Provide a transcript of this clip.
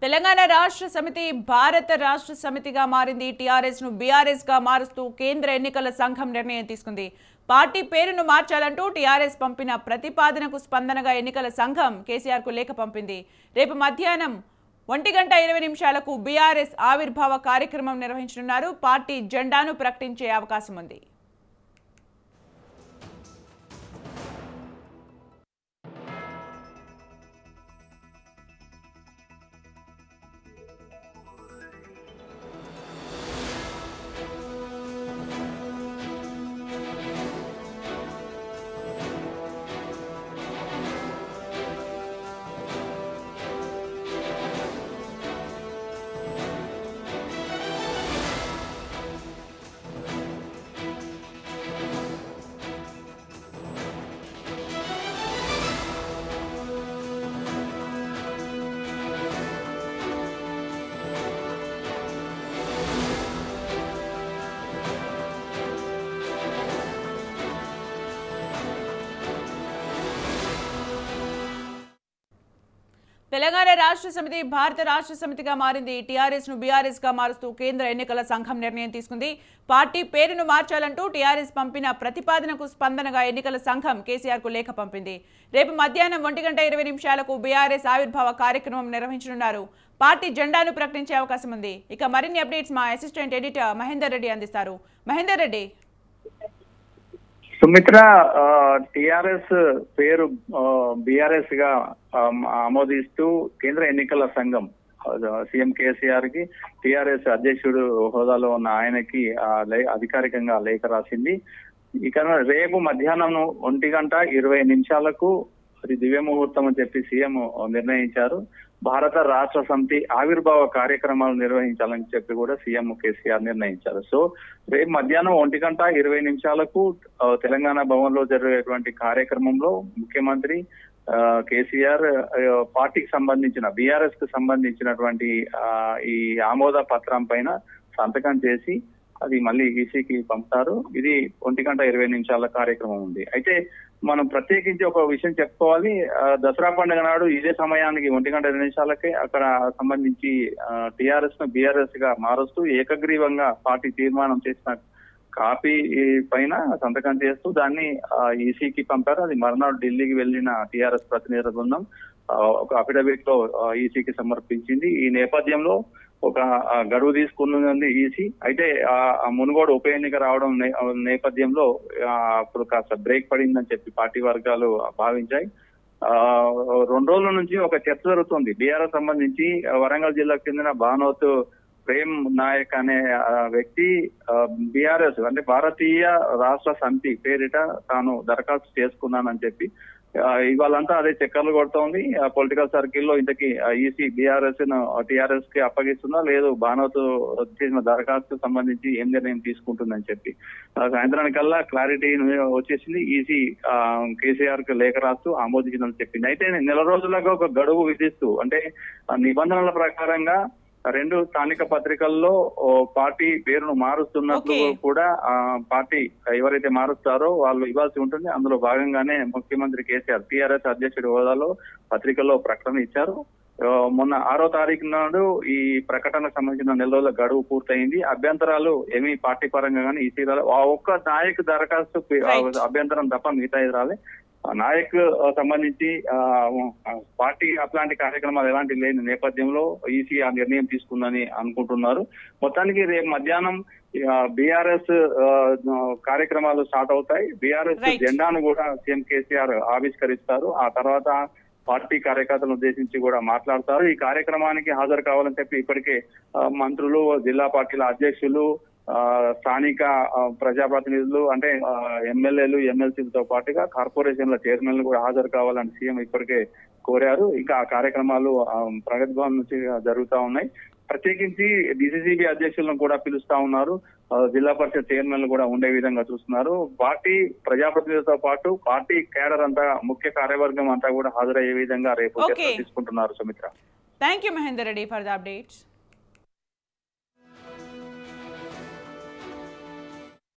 తెలంగాణ రాష్ట్ర సమితి భారత రాష్ట్ర సమితిగా మారింది టీఆర్ఎస్ ను బీఆర్ఎస్ గా మారుస్తూ కేంద్ర ఎన్నికల సంఘం నిర్ణయం తీసుకుంది పార్టీ పేరును మార్చాలంటూ టీఆర్ఎస్ పంపిన ప్రతిపాదనకు స్పందనగా ఎన్నికల సంఘం కేసీఆర్ కు లేఖ పంపింది రేపు మధ్యాహ్నం ఒంటి గంట ఇరవై నిమిషాలకు బీఆర్ఎస్ ఆవిర్భావ కార్యక్రమం నిర్వహించనున్నారు పార్టీ జెండాను ప్రకటించే అవకాశం ఉంది తెలంగాణ రాష్ట్ర సమితి భారత రాష్ట్ర సమితిగా మారింది టీఆర్ఎస్ ను బీఆర్ఎస్ గా మారుస్తూ కేంద్ర ఎన్నికల సంఘం నిర్ణయం తీసుకుంది పార్టీ పేరును మార్చాలంటూ టీఆర్ఎస్ పంపిన ప్రతిపాదనకు స్పందనగా ఎన్నికల సంఘం కేసీఆర్ కు లేఖ పంపింది రేపు మధ్యాహ్నం ఒంటి గంట ఇరవై నిమిషాలకు బీఆర్ఎస్ ఆవిర్భావ కార్యక్రమం నిర్వహించనున్నారు పార్టీ జెండాను ప్రకటించే అవకాశం ఉంది ఇక మరిన్ని అప్డేట్స్ మా అసిస్టెంట్ ఎడిటర్ మహేందర్ రెడ్డి అందిస్తారు మహేందర్ రెడ్డి సుమిత్ర టిఆర్ఎస్ పేరు బిఆర్ఎస్ గా ఆ, ఆమోదిస్తూ కేంద్ర ఎన్నికల సంఘం ఆ, సీఎం కేసీఆర్ కి టిఆర్ఎస్ అధ్యక్షుడు హోదాలో ఉన్న ఆయనకి ఆ, లే- అధికారికంగా లేఖ రాసింది ఇక రేపు మధ్యాహ్నం ఒంటి గంట ఇరవై నిమిషాలకు అది దివ్య ముహూర్తం అని చెప్పి సీఎం నిర్ణయించారు భారత రాష్ట్ర సమితి ఆవిర్భావ కార్యక్రమాలు నిర్వహించాలని చెప్పి కూడా సీఎం కేసీఆర్ నిర్ణయించారు సో రేపు మధ్యాహ్నం ఒంటి గంట ఇరవై నిమిషాలకు ఆ, తెలంగాణ భవన్ లో జరిగేటువంటి కార్యక్రమంలో ముఖ్యమంత్రి ఆ, కేసీఆర్ ఆ, పార్టీకి సంబంధించిన బీఆర్ఎస్ కు సంబంధించినటువంటి ఆ, ఈ ఆమోద పత్రం పైన సంతకం చేసి అది మళ్ళీ ఈసీకి పంపుతారు ఇది ఒంటి గంట ఇరవై నిమిషాల కార్యక్రమం ఉంది అయితే మనం ప్రత్యేకించి ఒక విషయం చెప్పుకోవాలి ఆ, దసరా పండుగ నాడు ఇదే సమయానికి ఒంటి గంట ఇరవై నిమిషాలకే అక్కడ సంబంధించి టిఆర్ఎస్ ను బీఆర్ఎస్ గా మారుస్తూ ఏకగ్రీవంగా పార్టీ తీర్మానం చేసిన కాపీ పైన సంతకం చేస్తూ దాన్ని ఈసీకి పంపారు అది మర్నాడు ఢిల్లీకి వెళ్లిన టిఆర్ఎస్ ప్రతినిధుల బృందం ఆ, ఒక అఫిడవిట్ లో ఈసీకి సమర్పించింది ఈ నేపథ్యంలో ఒక ఆ, గడువు తీసుకున్నది ఈసీ అయితే ఆ ఆ మునుగోడు ఉప ఎన్నిక రావడం నే- నేపథ్యంలో ఆ, అప్పుడు కాస్త బ్రేక్ పడిందని చెప్పి పార్టీ వర్గాలు భావించాయి ఆ రెండు రోజుల నుంచి ఒక చర్చ జరుగుతుంది బీఆర్ఎస్ సంబంధించి ఆ, వరంగల్ జిల్లాకు చెందిన భానోత్ ప్రేమ్ నాయక్ అనే ఆ, వ్యక్తి బీఆర్ఎస్ అంటే భారతీయ రాష్ట్ర సమితి పేరిట తాను దరఖాస్తు చేసుకున్నానని చెప్పి ఆ, ఇవాళంతా అదే చక్కర్లు కొడుతోంది పొలిటికల్ సర్కిల్ లో ఇంతకీ ఈసీ బీఆర్ఎస్ టీఆర్ఎస్ కి అప్పగిస్తుందా లేదు భానోత్ చేసిన దరఖాస్తు సంబంధించి ఏం నిర్ణయం తీసుకుంటుందని చెప్పి ఆ, సాయంత్రానికల్లా క్లారిటీ వచ్చేసింది ఈసీ కేసీఆర్ కి లేఖ రాస్తూ ఆమోదించిందని చెప్పింది అయితే నెల రోజులకు ఒక గడువు విధిస్తూ అంటే ఆ నిబంధనల ప్రకారంగా రెండు స్థానిక పత్రికల్లో ఓ పార్టీ పేరును మారుస్తున్నట్లు Okay. కూడా ఆ పార్టీ ఎవరైతే మారుస్తారో వాళ్ళు ఇవ్వాల్సి ఉంటుంది అందులో భాగంగానే ముఖ్యమంత్రి కేసీఆర్ టీఆర్ఎస్ అధ్యక్షుడి హోదాలో పత్రికల్లో ప్రకటన ఇచ్చారు ఆ, మొన్న ఆరో తారీఖు నాడు ఈ ప్రకటనకు సంబంధించిన నెల రోజుల గడువు పూర్తయింది అభ్యంతరాలు ఏమీ పార్టీ పరంగా కానీ ఈ ఆ ఒక్క నాయక్ దరఖాస్తు Right. అభ్యంతరం తప్ప మిగతా రాలే ఆ నాయక్ ఆ, సంబంధించి ఆ, ఆ, పార్టీ అట్లాంటి కార్యక్రమాలు ఎలాంటి లేని నేపథ్యంలో ఈసీ ఆ నిర్ణయం తీసుకుందని అనుకుంటున్నారు మొత్తానికి రేపు మధ్యాహ్నం బీఆర్ఎస్ కార్యక్రమాలు స్టార్ట్ అవుతాయి బీఆర్ఎస్ Right. జెండాను కూడా సీఎం కేసీఆర్ ఆవిష్కరిస్తారు ఆ తర్వాత పార్టీ కార్యకర్తలను ఉద్దేశించి కూడా మాట్లాడతారు ఈ కార్యక్రమానికి హాజరు కావాలని చెప్పి ఇప్పటికే ఆ, మంత్రులు జిల్లా పార్టీల అధ్యక్షులు ఆ, స్థానిక ఆ, ప్రజాప్రతినిధులు అంటే ఆ, ఎమ్మెల్యేలు ఎమ్మెల్సీలతో పాటుగా కార్పొరేషన్ల చైర్మన్లు కూడా హాజరు కావాలని సీఎం ఇప్పటికే కోరారు ఇంకా ఆ కార్యక్రమాలు ఆ, ప్రగతి భవన్ నుంచి జరుగుతా ఉన్నాయి ప్రత్యేకించి డిసిసిబి అధ్యక్షులను కూడా పిలుస్తా ఉన్నారు ఆ, జిల్లా పరిషత్ చైర్మన్లు కూడా ఉండే విధంగా చూస్తున్నారు పార్టీ ప్రజాప్రతినిధులతో పాటు పార్టీ కేడర్ అంతా ముఖ్య కార్యవర్గం అంతా కూడా హాజరయ్యే విధంగా రేపు Okay. చర్చలు తీసుకుంటున్నారు Sumitra thank you Mahender Reddy for the updates